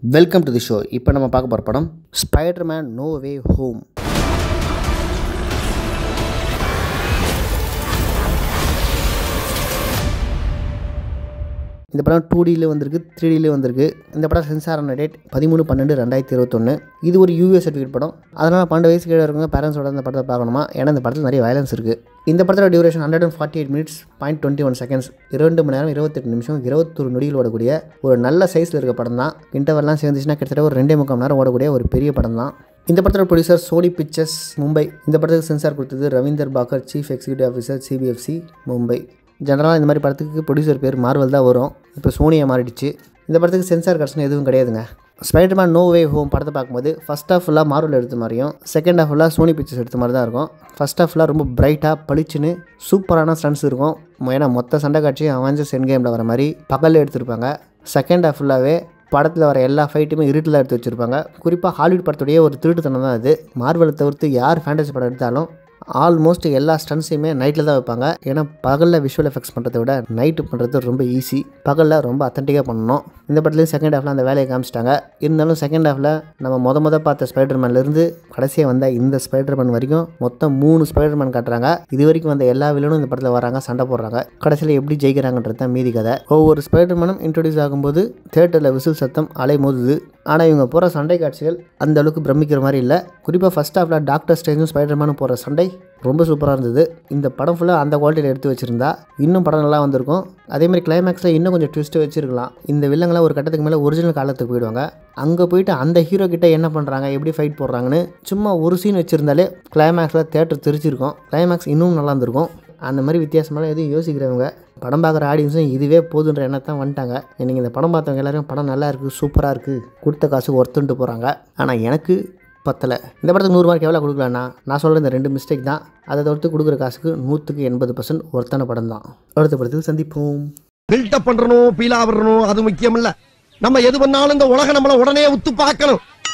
welcome to the show இப்போ நம்ம பார்க்க போகிற படம் ஸ்பைடர்மேன் நோ வே ஹோம் இந்த படம் டூ டியில் வந்திருக்கு த்ரீ டியில் வந்திருக்கு இந்த படம் சென்சார் ஆன டேட் பதிமூணு பன்னெண்டு ரெண்டாயிரத்தி இருபத்தொன்று இது ஒரு யூஎஸ் சர்டிஃபிகேட் படம் அதனால் பன்னெண்டு வயசு கீழே இருக்கவங்க பேரண்ட்ஸோட இந்த படத்தை பார்க்கணுமா ஏன்னா இந்த படத்தில் நிறைய வயலன்ஸ் இருக்குது இந்த படத்தோட duration hundred and forty eight minutes point twenty one seconds இரண்டு மணி நேரம் இருபத்தெட்டு நிமிஷம் இருபத்தொரு நொடியில் ஓடக்கூடிய ஒரு நல்ல சைஸில் இருக்க படம் தான் இன்டர்வெல்லாம் சேர்ந்துச்சுன்னா கிட்டத்தட்ட ஒரு ரெண்டே முக்கால் மணி நேரம் ஓடக்கூடிய ஒரு பெரிய படம் தான் இந்த படத்தோட ப்ரொடியூசர் சோனி பிக்சர்ஸ் மும்பை இந்த படத்துக்கு சென்சார் கொடுத்தது Ravinder Bhakar chief executive officer CBFC Mumbai ஜெனரலாக இந்த மாதிரி படத்துக்கு ப்ரொடியூசர் பேர் மார்வல் தான் வரும் இப்போ சோனியா மாறிடுச்சு இந்த படத்துக்கு சென்சார் கட்சன் எதுவும் கிடையாதுங்க ஸ்பைடர்மேன் நோ வே ஹோம் படத்தை பார்க்கும்போது ஃபஸ்ட் ஆஃப் ஃபுல்லாக மார்வல் எடுத்த மாதிரியும் செகண்ட் ஆஃப் ஃபுல்லாக சோனி பிக்சர்ஸ் எடுத்த மாதிரி தான் இருக்கும் ஃபஸ்ட் ஆஃப் ஃபுல்லாக ரொம்ப பிரைட்டாக பளிச்சுன்னு சூப்பரான ஸ்டன்ஸ் இருக்கும் ஏன்னா மொத்த சண்டை காட்சி அவஞ்சர்ஸ் என் கேமில் வர மாதிரி பகலில் எடுத்திருப்பாங்க செகண்ட் ஆஃப் ஃபுல்லாகவே படத்தில் வர எல்லா ஃபைட்டுமே இருட்டில் எடுத்து வச்சுருப்பாங்க குறிப்பாக ஹாலிவுட் படத்துடைய ஒரு திருட்டுத்தனம் தான் அது மார்வலை தவிர்த்து யார் ஃபேண்டசி படம் எடுத்தாலும் ஆல்மோஸ்ட் எல்லா ஸ்டன்ஸையுமே நைட்டில் தான் வைப்பாங்க ஏன்னா பகலில் விஷுவல் எஃபெக்ட்ஸ் பண்ணுறதை விட நைட்டு பண்ணுறது ரொம்ப ஈஸி பகலில் ரொம்ப அத்தன்டிக்காக பண்ணணும் இந்த படத்துலேயும் செகண்ட் ஹாஃபில் அந்த வேலையை காமிச்சிட்டாங்க இருந்தாலும் செகண்ட் ஹாஃபில் நம்ம முத முத பார்த்த ஸ்பைடர்மேன்லேருந்து கடைசியாக வந்த இந்த ஸ்பைடர்மேன் வரைக்கும் மொத்தம் மூணு ஸ்பைடர்மேன் காட்டுறாங்க இது வரைக்கும் வந்த எல்லா வில்லனும் இந்த படத்தில் வராங்க சண்டை போடுறாங்க கடைசியில் எப்படி ஜெயிக்கிறாங்கன்றது தான் மீதி கதை ஒவ்வொரு ஸ்பைடர்மேனும் இன்ட்ரடியூஸ் ஆகும்போது தேட்டரில் விசில் சத்தம் அலை மோதுது ஆனால் இவங்க போகிற சண்டை காட்சிகள் அந்த அளவுக்கு பிரமிக்கிற மாதிரி இல்லை குறிப்பாக ஃபஸ்ட் ஹாஃபில் டாக்டர் ஸ்டேஜும் ஸ்பைடர்மேனும் போகிற சண்டை ரொம்ப சூப்பராக இருந்தது இந்த படம் ஃபுல்லாக அந்த குவாலிட்டியில் எடுத்து வச்சுருந்தா இன்னும் படம் நல்லா வந்திருக்கும் அதேமாதிரி கிளைமேக்ஸில் இன்னும் கொஞ்சம் ட்விஸ்ட்டு வச்சுருக்கலாம் இந்த வில்லங்களாம் ஒரு கட்டத்துக்கு மேலே ஒரிஜினல் காலத்துக்கு போயிடுவாங்க அங்கே போயிட்டு அந்த ஹீரோ கிட்ட என்ன பண்ணுறாங்க எப்படி ஃபைட் போடுறாங்கன்னு சும்மா ஒரு சீன் வச்சுருந்தாலே கிளைமேக்ஸில் தேட்டர் தெரிச்சிருக்கும் கிளைமேக்ஸ் இன்னும் நல்லா இருந்திருக்கும் அந்த மாதிரி வித்தியாசமெல்லாம் எதுவும் யோசிக்கிறவங்க படம் பார்க்குற ஆடியன்ஸும் இதுவே போதுன்ற எண்ணத்தான் வந்துட்டாங்க நீங்கள் இந்த படம் பார்த்தவங்க எல்லாரும் படம் நல்லா இருக்குது சூப்பராக இருக்குது கொடுத்த காசு ஒர்த்துன்ட்டு போகிறாங்க ஆனால் எனக்கு பத்தலை இந்த படத்துக்கு நூறு மார்க் எவ்வளோ கொடுக்கலன்னா நான் சொல்கிற இந்த ரெண்டு மிஸ்டேக் தான் அதை தவிர்த்து கொடுக்குற காசுக்கு நூற்றுக்கு எண்பது பர்சன்ட் ஒருத்தான படம் தான் அடுத்த படத்தில் சந்திப்போம் பில்டப் பண்றணும் பீலா வரணும் அது முக்கியம் இல்ல நம்ம எது பண்ணாலும் இந்த உலக நம்மள உடனே உத்து பார்க்கணும்